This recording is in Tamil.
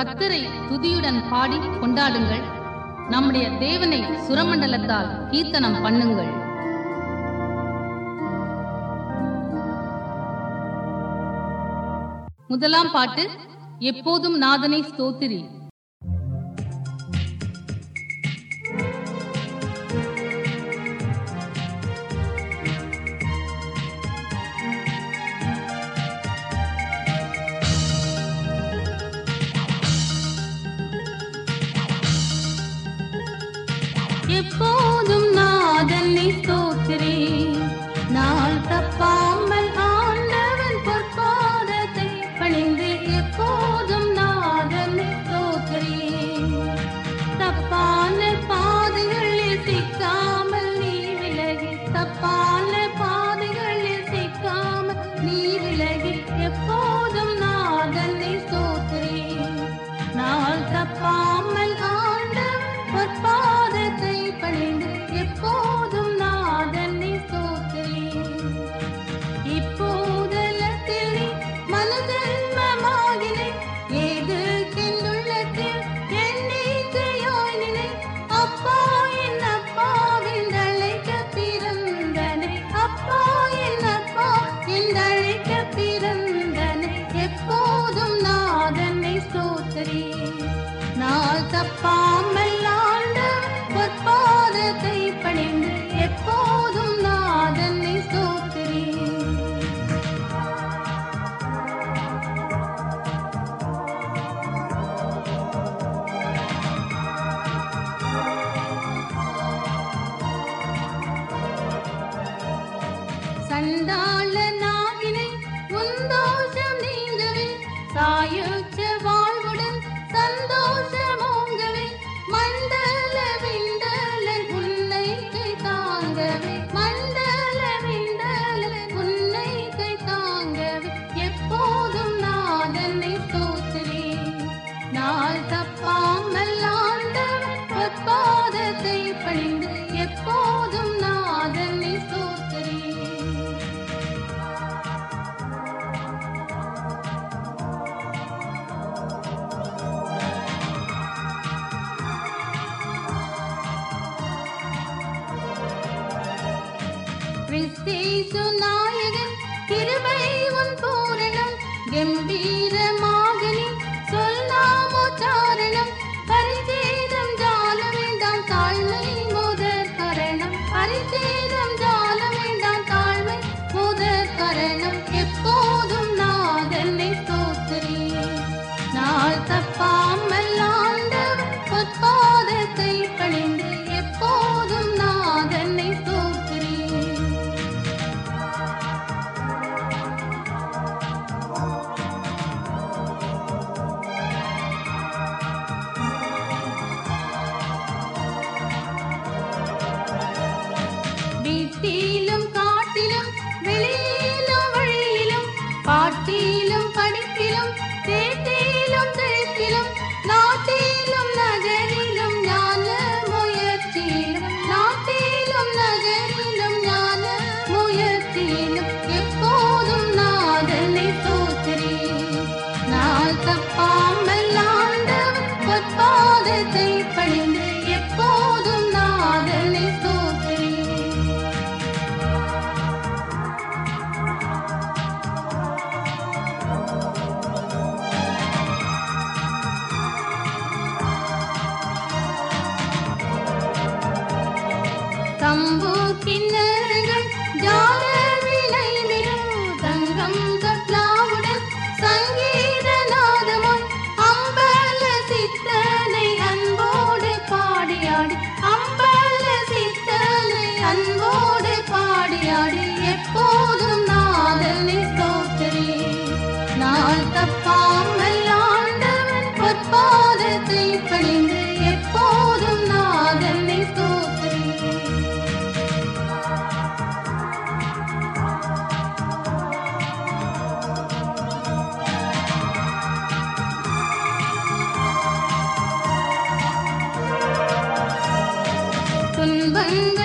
கத்தரை துதியுடன் பாடி கொண்டாடுங்கள் நம்முடைய தேவனை சுரமண்டலத்தால் கீர்த்தனம் பண்ணுங்கள் முதலாம் பாட்டு எப்போதும் நாதனை ஸ்தோத்திரி எப்போதும் நாதனை ஸ்தோத்திரி நாள் தப்பாமல் ஆண்டவன் பொற்பாதத்தை பணிந்து எப்போதும் நாதனை ஸ்தோத்திரி தப்பான பாதைகளில் சிக்காமல் நீ விலகி தப்பான பாதைகளில் சிக்காமல் நீ விலகி எப்போதும் நாதனை ஸ்தோத்திரி நாள் தப்பாமல் ஆண்டவன் பொற்பாதத்தை பணிந்து எப்போதும் நாதனை ஸ்தோத்திரி இப்போதலத்தில் நீ மனஜன்மமாகினை ஏது கெண்டுள்ளத்தில் எண்ணிக்கையாய் நினை அப்பா என் அப்பாவின் அழைக்க பிறந்தனை அப்பா என் அப்பா என்றழைக்க பிறந்தனை எப்போதும் நாதனை ஸ்தோத்திரி நாள் தப்பாமல் ஆண்டு பொற்பாதத்தை பணிந்து எப்போதும் நாதனை ஸ்தோத்திரி சண்டாள நாகினை உந்தோஷம் நீங்கவே சாயுச்ச வாழ்வுடன் சந்தோஷமோங்கவே மண்டல விண்டல உன்னை கை தாங்கவே மண்டல விண்டல உன்னை கை தாங்கவே எப்போதும் நாதனை தோத்திரி நாள் தப்பாமல் ஆண்டவன் பொற்பாதத்தை பணிந்து எப்போதும் நாதனை தோத்திரி கிறிஸ்தேசு நாயகன் கிருபை உன் பூரணம் கம்பீரமாக நீ சொல்லாமோச்சாரணம் பரிச்சேதம் ஜால வேண்டாம் தாழ்மை முதற் கரணம் பரிச்சேதம் ஜால வேண்டாம் தாழ்மை முதற் கரணம் எப்போதும் நாதனை ஸ்தோத்திரி நாள் தப்பாமல் ஆண்டவன் பொற்பாதத்தை பணிந்து எப்போதும் நாதனை ஸ்தோத்திரி வீட்டிலும் காட்டிலும் வெளியிலும் வழியிலும் பாட்டிலும் படிப்பிலும் தேட்டிலும் தெழுத்திலும் நாட்டிலும் நகரிலும் ஞான முயற்சியிலும் நாட்டிலும் நகரிலும் ஞான முயற்சியிலும் எப்போதும் நாதனை தோத்திரி நாள் தப்பாமல் ஆண்டவன் பொற்பாதத்தை பணிந்து எப்போதும் நாதனை தோத்திரி தம்பு கிண்ணறங்கள் ஜால வினை தங்கம் கட்லாவுடன் சங்கீத நாதமும் அம்பல சித்தனை அன்போடு பாடியாடி அம்பல சித்தனை அன்போடு பாடியாடி எப்போதும் நாதனை ஸ்தோத்திரி நாள் தப்பாமல் ஆண்டவன் பொற்பாதத்தை பணிந்து எப்போதும் நாதனை ஸ்தோத்திரி துன்பங்கள்